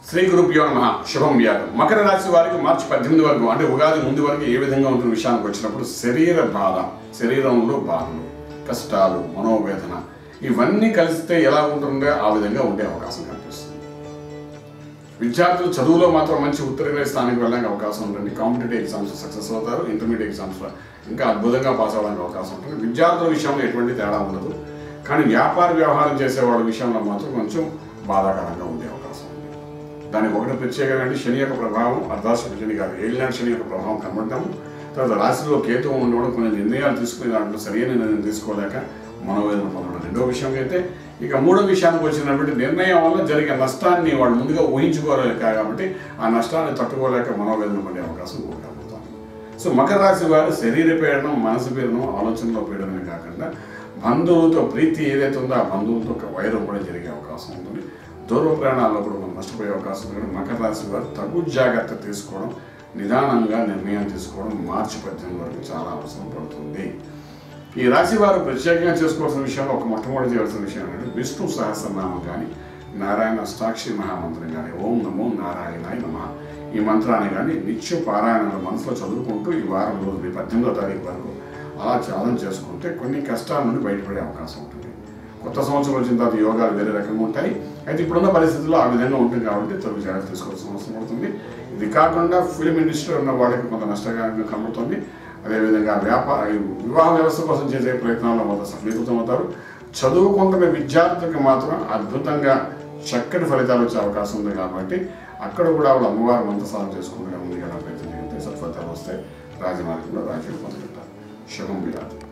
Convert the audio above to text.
శ్రీ గురుభ్యో నమ శుభం వ్యాధం మకర రాశి వారికి మార్చి పద్దెనిమిది వరకు అంటే ఉగాది ముందు వరకు ఏ విధంగా ఉంటున్న విషయానికి వచ్చినప్పుడు శరీర బాధ శరీరంలో బాధలు కష్టాలు మనోవేదన ఇవన్నీ కలిస్తే ఎలా ఉంటుందో ఆ విధంగా ఉండే అవకాశం కనిపిస్తుంది విద్యార్థులు చదువులో మాత్రం మంచి ఉత్తరీయ స్థానానికి వెళ్ళడానికి అవకాశం ఉంటుంది కాంపిటేటివ్ ఎగ్జామ్స్ సక్సెస్ అవుతారు ఇంటర్మీడియట్ ఎగ్జామ్స్లో ఇంకా అద్భుతంగా పాస్ అవ్వడానికి అవకాశం ఉంటుంది విద్యార్థుల విషయంలో ఎటువంటి తేడా ఉండదు కానీ వ్యాపార వ్యవహారం చేసే వాళ్ళ విషయంలో మాత్రం కొంచెం బాధాకరంగా ఉండే అవకాశం ఉంది దానికి ఒకటి ప్రత్యేకమైన శని యొక్క ప్రభావం అర్ధాశ్వర శని కాదు ఏలినాడు శని యొక్క ప్రభావం కనబడటము తర్వాత రాశిలో కేతువు ఉండడం కొన్ని నిర్ణయాలు తీసుకునే దాంట్లో సరైన నిర్ణయం తీసుకోలేక మనోవేదన పొందడం రెండో విషయం అయితే ఇక మూడో విషయానికి వచ్చినటువంటి నిర్ణయం వల్ల జరిగే నష్టాన్ని వాళ్ళు ముందుగా ఊహించుకోలేక కాబట్టి ఆ నష్టాన్ని తట్టుకోలేక మనోవేదన పడే అవకాశం కూడా కలుగుతుంది సో మకర రాశి వారు శరీర పీడనం మనసు పీడనం ఆలోచనలో పీడనమే కాకుండా బంధువులతో ప్రీతి ఏదైతే ఉందో ఆ బంధువులతో ఒక వైరం కూడా జరిగే అవకాశం ఉంటుంది దూర ప్రయాణాల్లో కూడా మనం నష్టపోయే అవకాశం ఉంది మకర రాశి వారు తగు జాగ్రత్త తీసుకోవడం నిదానంగా నిర్ణయం తీసుకోవడం మార్చి పద్దెనిమిది వరకు చాలా అవసరం పడుతుంది ఈ రాశి వారు ప్రత్యేకంగా చేసుకోవాల్సిన విషయంలో ఒక మొట్టమొదటి చేయాల్సిన విషయం ఏంటంటే విష్ణు సహస్రనామం కానీ నారాయణ అష్టాక్షి మహామంత్రం కానీ ఓం నమో నారాయణాయ నమ ఈ మంత్రాన్ని కానీ నిత్య పారాయణలు మనసులో చదువుకుంటూ ఈ వారం రోజులు ఈ పద్దెనిమిదో తారీఖు వరకు అలా ధ్యానం చేసుకుంటే కొన్ని కష్టాల నుండి బయటపడే అవకాశం ఉంటుంది కొత్త సంవత్సరం వచ్చిన తర్వాత యోగాలు వేరే రకంగా ఉంటాయి అయితే ఇప్పుడున్న పరిస్థితుల్లో ఆ విధంగా ఉంటుంది కాబట్టి తగు జాగ్రత్త తీసుకోవాల్సిన అవసరం పడుతుంది ఇది కాకుండా ఫిలిం ఇండస్ట్రీలో ఉన్న వాళ్ళకి కొంత నష్టకరంగా కనబడుతుంది అదేవిధంగా వ్యాపార ఈ వివాహ వ్యవస్థ కోసం చేసే ప్రయత్నాల్లో మొదలు సఫలీకృతం అవుతారు చదువుకుంటున్న విద్యార్థులకు మాత్రం అద్భుతంగా చక్కటి ఫలితాలు వచ్చే అవకాశం ఉంది కాబట్టి అక్కడ కూడా వాళ్ళు అమ్మవారు మంత్రసారం చేసుకుంటూ ఉంది కదా ప్రయత్నం చేస్తే సత్ఫలితాలు వస్తాయి రాజమార్గంలో రాజ్యం పొందుకుంటారు శుభం విరాట్